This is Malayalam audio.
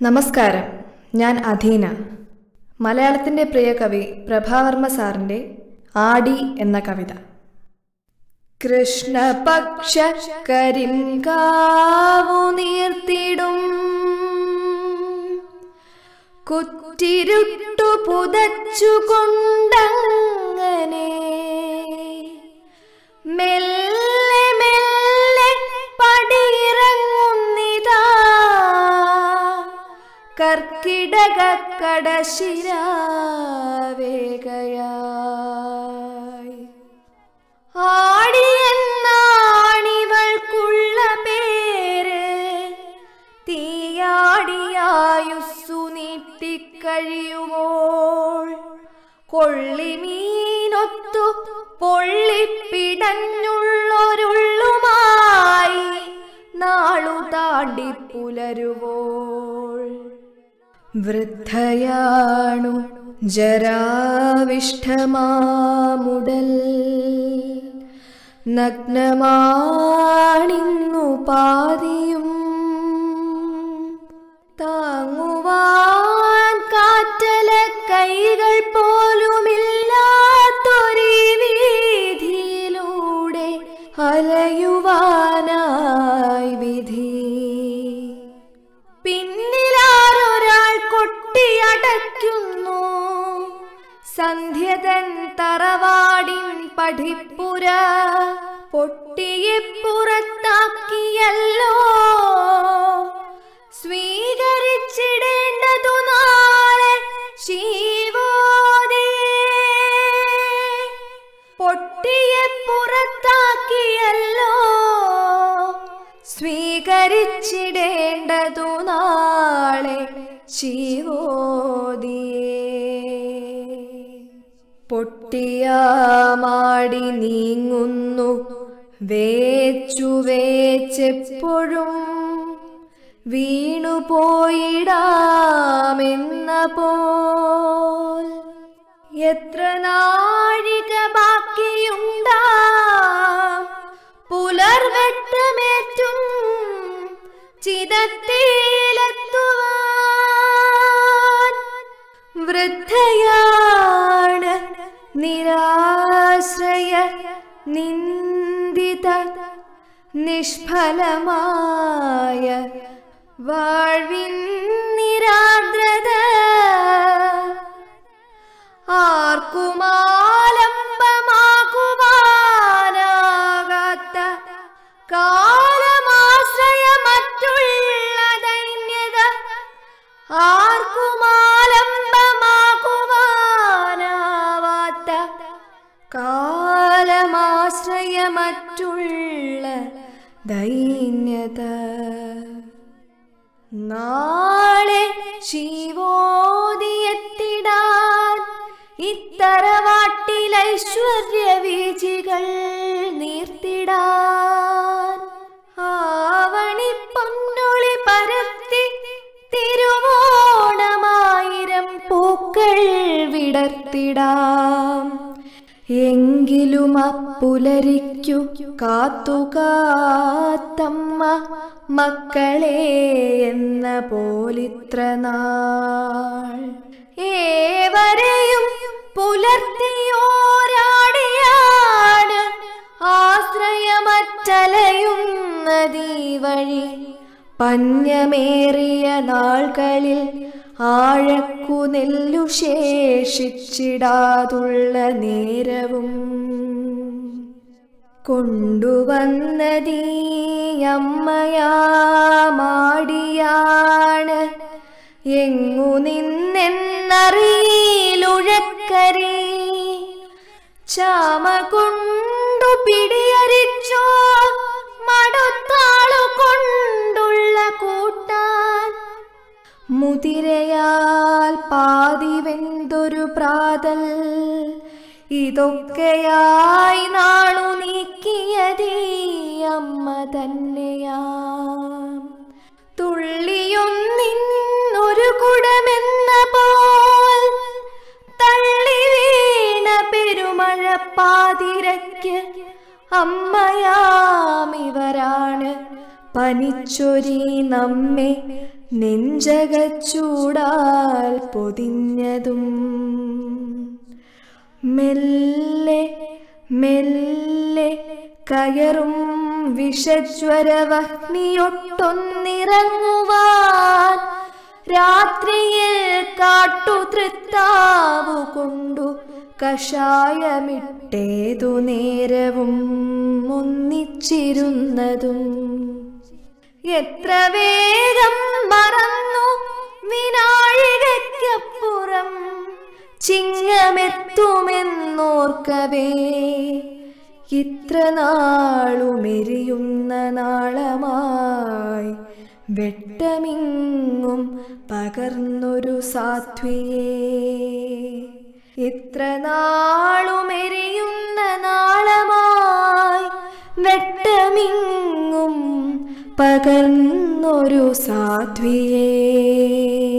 നമസ്കാരം ഞാൻ അധീന മലയാളത്തിൻ്റെ പ്രിയ കവി പ്രഭാവർമ്മ സാറിൻ്റെ ആടി എന്ന കവിത കൃഷ്ണപക്ഷ കരിങ്കാവു നീർത്തിടും കുറ്റിരുട്ടു പുതച്ചുകൊണ്ടങ്ങനെ മെല്ലെ മെല്ലെ പടിയിറങ്ങുന്നിതാ കർക്കിടക കടശിരാവേഗയായി ആടിയെന്നാണിവൾക്കുള്ള പേര് തീയാടിയായുസ്സു നീട്ടിക്കഴിയുമോൾ കൊള്ളിമീനൊത്തു പൊള്ളിപ്പിടഞ്ഞുള്ളൊരുള്ളുമായി നാളു താണ്ടി പുലരുവോൾ വൃദ്ധയാണു ജരാവിഷ്ടമാമുടൽ നഗ്നമാണിന്നു പാതിയും താങ്ങുവാൻ കാറ്റല കൈകൾ പോലുമില്ലാത്തൊരു വീതിയിലൂടെ അലയുവാനായി വിധി പിന്നിലാരൊരാൾ കൊട്ടിയടയ്ക്കുന്നു സന്ധ്യതൻ തറവാടിൻ പഠിപ്പുര പൊട്ടിയെ പുറത്താക്കിയല്ലോ സ്വീകരിച്ചിടേണ്ടതു നാളെ ശിവോദേ പൊട്ടിയെ പുറത്താക്കിയല്ലോ സ്വീകരിച്ചിടേണ്ടതു നാളെ ശിവോദിയേ പൊട്ടിയാമാടി നീങ്ങുന്നു വേച്ചു വേച്ചെപ്പോഴും വീണുപോയിടാമെന്ന പോൽ എത്ര നാഴിക ബാക്കിയുണ്ടാം പുലർവെട്ടമേറ്റും ചിതത്തിലെത്തുവാൻ വൃദ്ധയാണ് നിരാശ്രയ നിന്ദിത നിഷ്ഫലമായ വാഴ്വിൻ നിരാദ്രത ആർക്കുമാലംബമാകുവാനാകാത്ത കാലമാശ്രയ മറ്റുള്ള ദൈന്യത ആർക്കുമാലംബമാകുവാനാവാത്ത കാലമാശ്രയ മറ്റുള്ള ദൈന്യത നാളെ ശിവോദിയെത്തിടാൻ ഇത്തറവാട്ടിൽ ഐശ്വര്യ വീചികൾ നീർത്തിടാൻ ആവണി പൊന്നൊളി പരത്തി തിരുവോണമായിരം പൂക്കൾ വിടർത്തിടാം എങ്കിലും അപ്പുലരിക്കു കാത്തു കാത്തമ്മ മക്കളെ എന്ന പോലിത്ര നാൾ ഏവരെയും പുലർത്തിയോരാടിയാണ് ആശ്രയമറ്റലയുന്നതീ വഴി പഞ്ഞമേറിയ നാൾകളിൽ ആഴക്കു നെല്ലു ശേഷിച്ചിടാതുള്ള നേരവും കൊണ്ടുവന്നതീ അമ്മയാമാടിയാണ് എങ്ങു നിന്നെന്നറിയിലുഴക്കരി ചാമ കൊണ്ടു പിടിയരിച്ചോ മടുത്താളു കൊണ്ടുള്ള കൂട്ടാൻ മുതിരയാൽ പാതി വെന്തൊരു പ്രാതൽ ഇതൊക്കെയായി നാളു നീക്കിയതീ അമ്മ തന്നെയാം തുള്ളിയൊന്നിന്നൊരു കുടമെന്ന പോൽ തള്ളി വീണ പെരുമഴ പാതിരയ്ക്ക് അമ്മയാമിവരാണ് പനിച്ചൊരി നമ്മെ നെഞ്ചകച്ചൂടാൽ പൊതിഞ്ഞതും മെല്ലെ മെല്ലെ കയറും വിഷജ്വരവഹ്നിയൊട്ടൊന്നിറങ്ങുവാൻ രാത്രിയിൽ കാട്ടുതൃത്താവു കൊണ്ടു കഷായമിട്ടേതു നേരവും ഒന്നിച്ചിരുന്നതും എത്ര വേഗം മറന്നു വിനാഴികയ്ക്കപ്പുറം ചിങ്ങമെത്തുമെന്നോർക്കവേ ഇത്ര നാളുമെരിയുന്ന നാളമായി വെട്ടമിങ്ങും പകർന്നൊരു സാധ്വിയേ ഇത്ര നാളുമെരിയുന്ന നാളമായി വെട്ടമിങ്ങും പകർന്നൊരു സാധ്വിയേ